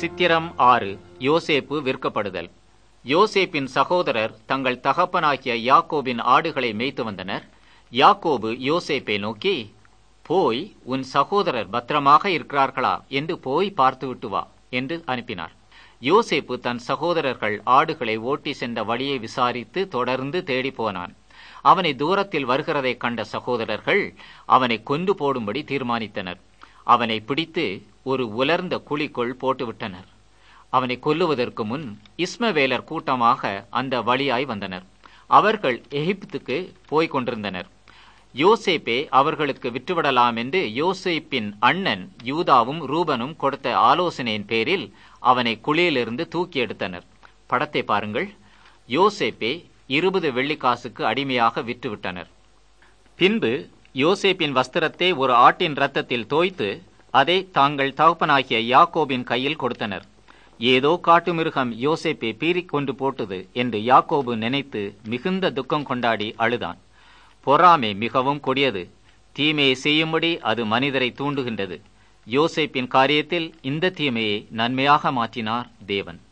சித்திரம் ஆறு யோசேப்பு விற்கப்படுதல் யோசேப்பின் சகோதரர் தங்கள் தகப்பனாகிய யாக்கோபின் ஆடுகளை மேய்த்து வந்தனர் யாக்கோபு யோசேப்பை நோக்கி போய் உன் சகோதரர் பத்திரமாக இருக்கிறார்களா என்று போய் பார்த்துவிட்டு வா என்று அனுப்பினார் யோசேப்பு தன் சகோதரர்கள் ஆடுகளை ஓட்டி சென்ற வழியை விசாரித்து தொடர்ந்து தேடி போனான் அவனை தூரத்தில் வருகிறதைக் கண்ட சகோதரர்கள் அவனை கொண்டு போடும்படி தீர்மானித்தனர் அவனை பிடித்து ஒரு உலர்ந்த குழிக்குள் போட்டுவிட்டனர் அவனை கொல்லுவதற்கு முன் இஸ்மவேலர் கூட்டமாக அந்த வழியாய் வந்தனர் அவர்கள் எகிப்துக்கு போய்க் கொண்டிருந்தனர் யோசேப்பே அவர்களுக்கு விற்றுவிடலாம் என்று யோசேப்பின் அண்ணன் யூதாவும் ரூபனும் கொடுத்த ஆலோசனையின் பேரில் அவனை குழியிலிருந்து தூக்கி எடுத்தனர் படத்தை பாருங்கள் யோசேப்பே இருபது வெள்ளிக்காசுக்கு அடிமையாக விற்றுவிட்டனர் பின்பு யோசேப்பின் வஸ்திரத்தை ஒரு ஆட்டின் இரத்தத்தில் தோய்த்து அதை தாங்கள் தகப்பனாகிய யாக்கோபின் கையில் கொடுத்தனர் ஏதோ காட்டுமிருகம் யோசேப்பை பீறிக் கொண்டு போட்டது என்று யாக்கோபு நினைத்து மிகுந்த துக்கம் கொண்டாடி அழுதான் பொறாமை மிகவும் கொடியது தீமையை செய்யும்படி அது மனிதரை தூண்டுகின்றது யோசேப்பின் காரியத்தில் இந்த தீமையை நன்மையாக மாற்றினார் தேவன்